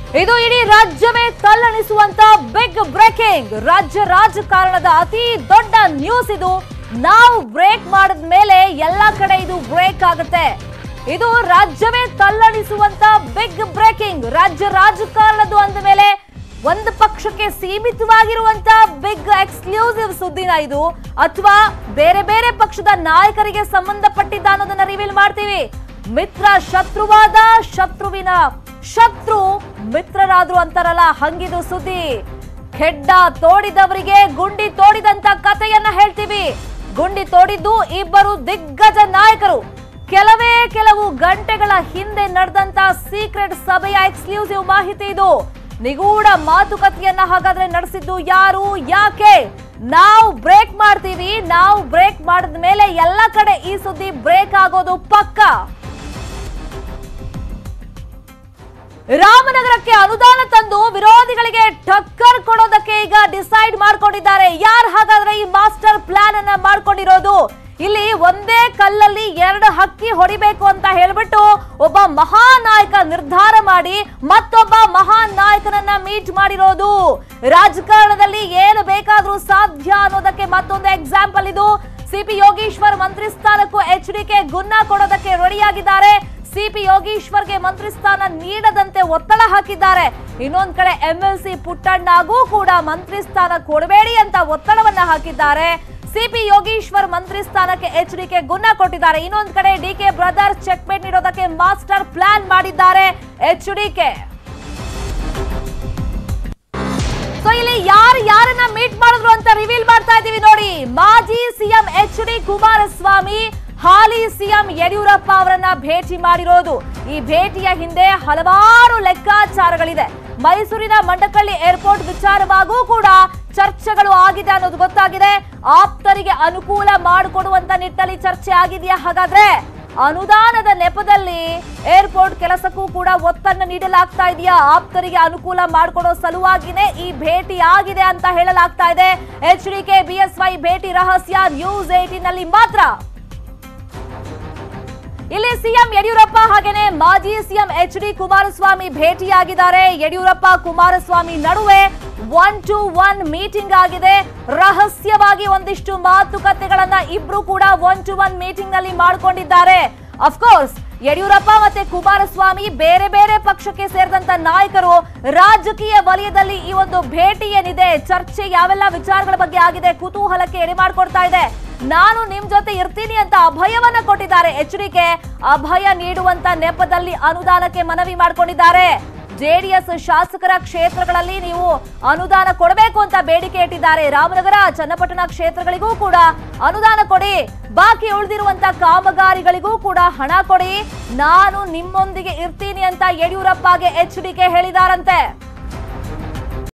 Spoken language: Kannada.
ಇದು ಇಡೀ ರಾಜ್ಯವೇ ತಲ್ಲಣಿಸುವಂತ ಬಿಗ್ ಬ್ರೇಕಿಂಗ್ ರಾಜ್ಯ ರಾಜಕಾರಣದ ಅತಿ ದೊಡ್ಡ ನ್ಯೂಸ್ ಇದು ನಾವು ಬ್ರೇಕ್ ಮಾಡಿದ ಮೇಲೆ ಎಲ್ಲಾ ಕಡೆ ಇದು ಬ್ರೇಕ್ ಆಗುತ್ತೆ ಇದು ರಾಜ್ಯವೇ ತಲ್ಲಣಿಸುವಂತ ಬಿಗ್ ಬ್ರೇಕಿಂಗ್ ರಾಜ್ಯ ರಾಜಕಾರಣದ್ದು ಅಂದ ಮೇಲೆ ಒಂದು ಪಕ್ಷಕ್ಕೆ ಸೀಮಿತವಾಗಿರುವಂತ ಬಿಗ್ ಎಕ್ಸ್ಕ್ಲೂಸಿವ್ ಸುದ್ದಿನ ಇದು ಅಥವಾ ಬೇರೆ ಬೇರೆ ಪಕ್ಷದ ನಾಯಕರಿಗೆ ಸಂಬಂಧಪಟ್ಟಿದ್ದ ಅನ್ನೋದನ್ನ ರಿವೀಲ್ ಮಾಡ್ತೀವಿ ಮಿತ್ರ ಶತ್ರುವಾದ ಶತ್ರುವಿನ ಶತ್ರು ಮಿತ್ರರಾದ್ರು ಅಂತಾರಲ್ಲ ಹಂಗಿದು ಸುದ್ದಿ ಖೆಡ್ಡ ತೋಡಿದವರಿಗೆ ಗುಂಡಿ ತೋಡಿದಂತ ಕಥೆಯನ್ನ ಹೇಳ್ತೀವಿ ಗುಂಡಿ ತೋಡಿದ್ದು ಇಬ್ಬರು ದಿಗ್ಗಜ ನಾಯಕರು ಕೆಲವೇ ಕೆಲವು ಗಂಟೆಗಳ ಹಿಂದೆ ನಡೆದಂತ ಸೀಕ್ರೆಟ್ ಸಭೆಯ ಎಕ್ಸ್ಕ್ಲೂಸಿವ್ ಮಾಹಿತಿ ಇದು ನಿಗೂಢ ಮಾತುಕತೆಯನ್ನ ಹಾಗಾದ್ರೆ ನಡೆಸಿದ್ದು ಯಾರು ಯಾಕೆ ನಾವು ಬ್ರೇಕ್ ಮಾಡ್ತೀವಿ ನಾವು ಬ್ರೇಕ್ ಮಾಡಿದ ಮೇಲೆ ಎಲ್ಲ ಕಡೆ ಈ ಸುದ್ದಿ ಬ್ರೇಕ್ ಆಗೋದು ಪಕ್ಕಾ ರಾಮನಗರಕ್ಕೆ ಅನುದಾನ ತಂದು ವಿರೋಧಿಗಳಿಗೆ ಟಕ್ಕರ್ ಕೊಡೋದಕ್ಕೆ ಈಗ ಡಿಸೈಡ್ ಮಾಡ್ಕೊಂಡಿದ್ದಾರೆ ಯಾರು ಹಾಗಾದ್ರೆ ಈ ಮಾಸ್ಟರ್ ಪ್ಲಾನ್ ಅನ್ನ ಮಾಡ್ಕೊಂಡಿರೋದು ಇಲ್ಲಿ ಒಂದೇ ಕಲ್ಲಲ್ಲಿ ಎರಡು ಹಕ್ಕಿ ಹೊಡಿಬೇಕು ಅಂತ ಹೇಳ್ಬಿಟ್ಟು ಒಬ್ಬ ಮಹಾನಾಯಕ ನಿರ್ಧಾರ ಮಾಡಿ ಮತ್ತೊಬ್ಬ ಮಹಾನ್ ನಾಯಕನನ್ನ ಮೀಟ್ ಮಾಡಿರೋದು ರಾಜಕಾರಣದಲ್ಲಿ ಏನು ಬೇಕಾದ್ರೂ ಸಾಧ್ಯ ಅನ್ನೋದಕ್ಕೆ ಮತ್ತೊಂದು ಎಕ್ಸಾಂಪಲ್ ಇದು ಸಿಪಿ ಯೋಗೀಶ್ವರ್ ಮಂತ್ರಿ ಸ್ಥಾನಕ್ಕೂ ಎಚ್ ಡಿಕೆ ಗುನ್ನ ಕೊಡೋದಕ್ಕೆ ರೆಡಿಯಾಗಿದ್ದಾರೆ ಸಿಪಿ ಯೋಗೀಶ್ವರ್ಗೆ ಮಂತ್ರಿ ಸ್ಥಾನ ನೀಡದಂತೆ ಒತ್ತಡ ಹಾಕಿದ್ದಾರೆ ಇನ್ನೊಂದ್ ಕಡೆ ಎಂಎಲ್ಸಿ ಪುಟ್ಟಣ್ಣಗೂ ಕೂಡ ಮಂತ್ರಿ ಸ್ಥಾನ ಕೊಡಬೇಡಿ ಅಂತ ಒತ್ತಡವನ್ನ ಹಾಕಿದ್ದಾರೆ ಸಿಪಿ ಯೋಗೀಶ್ವರ್ ಮಂತ್ರಿ ಸ್ಥಾನಕ್ಕೆ ಎಚ್ ಡಿಕೆ ಗುನ್ನ ಕೊಟ್ಟಿದ್ದಾರೆ ಇನ್ನೊಂದ್ ಕಡೆ ಡಿಕೆ ಬ್ರದರ್ಸ್ ಚೆಕ್ಮೇಟ್ ನೀಡೋದಕ್ಕೆ ಮಾಸ್ಟರ್ ಪ್ಲಾನ್ ಮಾಡಿದ್ದಾರೆ ಎಚ್ ಡಿಕೆ ಸೊ ಇಲ್ಲಿ ಯಾರು ಯಾರನ್ನ ಮೀಟ್ ಮಾಡಿದ್ರು ಅಂತ ರಿವೀಲ್ ಮಾಡ್ತಾ ಇದೀವಿ ನೋಡಿ ಮಾಜಿ ಸಿಎಂ ಎಚ್ ಡಿ ಕುಮಾರಸ್ವಾಮಿ ಹಾಲಿ ಸಿಎಂ ಯಡಿಯೂರಪ್ಪ ಅವರನ್ನ ಭೇಟಿ ಮಾಡಿರೋದು ಈ ಭೇಟಿಯ ಹಿಂದೆ ಹಲವಾರು ಲೆಕ್ಕಾಚಾರಗಳಿದೆ ಮೈಸೂರಿನ ಮಂಡಕಳ್ಳಿ ಏರ್ಪೋರ್ಟ್ ವಿಚಾರವಾಗೂ ಕೂಡ ಚರ್ಚೆಗಳು ಆಗಿದೆ ಅನ್ನೋದು ಗೊತ್ತಾಗಿದೆ ಆಪ್ತರಿಗೆ ಅನುಕೂಲ ಮಾಡಿಕೊಡುವಂತ ನಿಟ್ಟಲ್ಲಿ ಚರ್ಚೆ ಆಗಿದೆಯಾ ಹಾಗಾದ್ರೆ ಅನುದಾನದ ನೆಪದಲ್ಲಿ ಏರ್ಪೋರ್ಟ್ ಕೆಲಸಕ್ಕೂ ಕೂಡ ಒತ್ತನ್ನು ನೀಡಲಾಗ್ತಾ ಇದೆಯಾ ಆಪ್ತರಿಗೆ ಅನುಕೂಲ ಮಾಡಿಕೊಡೋ ಸಲುವಾಗಿನೇ ಈ ಭೇಟಿ ಆಗಿದೆ ಅಂತ ಹೇಳಲಾಗ್ತಾ ಇದೆ ಎಚ್ ಡಿ ಕೆ ಬಿಎಸ್ವೈ ಭೇಟಿ ರಹಸ್ಯ ನ್ಯೂಸ್ ಏಟೀನ್ ನಲ್ಲಿ ಮಾತ್ರ ಇಲ್ಲಿ ಸಿಎಂ ಯಡಿಯೂರಪ್ಪ ಹಾಗೇನೆ ಮಾಜಿ ಸಿಎಂ ಎಚ್ ಡಿ ಕುಮಾರಸ್ವಾಮಿ ಭೇಟಿಯಾಗಿದ್ದಾರೆ ಯಡಿಯೂರಪ್ಪ ಕುಮಾರಸ್ವಾಮಿ ನಡುವೆ ಒನ್ ಟು ಒನ್ ಮೀಟಿಂಗ್ ಆಗಿದೆ ರಹಸ್ಯವಾಗಿ ಒಂದಿಷ್ಟು ಮಾತುಕತೆಗಳನ್ನ ಇಬ್ರು ಕೂಡ ಒನ್ ಟು ಒನ್ ಮೀಟಿಂಗ್ ನಲ್ಲಿ ಮಾಡ್ಕೊಂಡಿದ್ದಾರೆ ಅಫ್ಕೋರ್ಸ್ ಯಡಿಯೂರಪ್ಪ ಮತ್ತೆ ಕುಮಾರಸ್ವಾಮಿ ಬೇರೆ ಬೇರೆ ಪಕ್ಷಕ್ಕೆ ಸೇರಿದಂತ ನಾಯಕರು ರಾಜಕೀಯ ವಲಯದಲ್ಲಿ ಈ ಒಂದು ಭೇಟಿ ಏನಿದೆ ಚರ್ಚೆ ಯಾವೆಲ್ಲ ವಿಚಾರಗಳ ಬಗ್ಗೆ ಆಗಿದೆ ಕುತೂಹಲಕ್ಕೆ ಎಡೆ ಮಾಡ್ಕೊಡ್ತಾ ಇದೆ ನಾನು ನಿಮ್ ಜೊತೆ ಇರ್ತೀನಿ ಅಂತ ಅಭಯವನ್ನ ಕೊಟ್ಟಿದ್ದಾರೆ ಎಚ್ ಡಿಕೆ ಅಭಯ ನೀಡುವಂತ ನೆಪದಲ್ಲಿ ಅನುದಾನಕ್ಕೆ ಮನವಿ ಮಾಡ್ಕೊಂಡಿದ್ದಾರೆ ಜೆಡಿಎಸ್ ಶಾಸಕರ ಕ್ಷೇತ್ರಗಳಲ್ಲಿ ನೀವು ಅನುದಾನ ಕೊಡಬೇಕು ಅಂತ ಬೇಡಿಕೆ ಇಟ್ಟಿದ್ದಾರೆ ರಾಮನಗರ ಚನ್ನಪಟ್ಟಣ ಕ್ಷೇತ್ರಗಳಿಗೂ ಕೂಡ ಅನುದಾನ ಕೊಡಿ ಬಾಕಿ ಉಳಿದಿರುವಂತ ಕಾಮಗಾರಿಗಳಿಗೂ ಕೂಡ ಹಣ ಕೊಡಿ ನಾನು ನಿಮ್ಮೊಂದಿಗೆ ಇರ್ತೀನಿ ಅಂತ ಯಡಿಯೂರಪ್ಪಗೆ ಎಚ್ ಡಿಕೆ ಹೇಳಿದಾರಂತೆ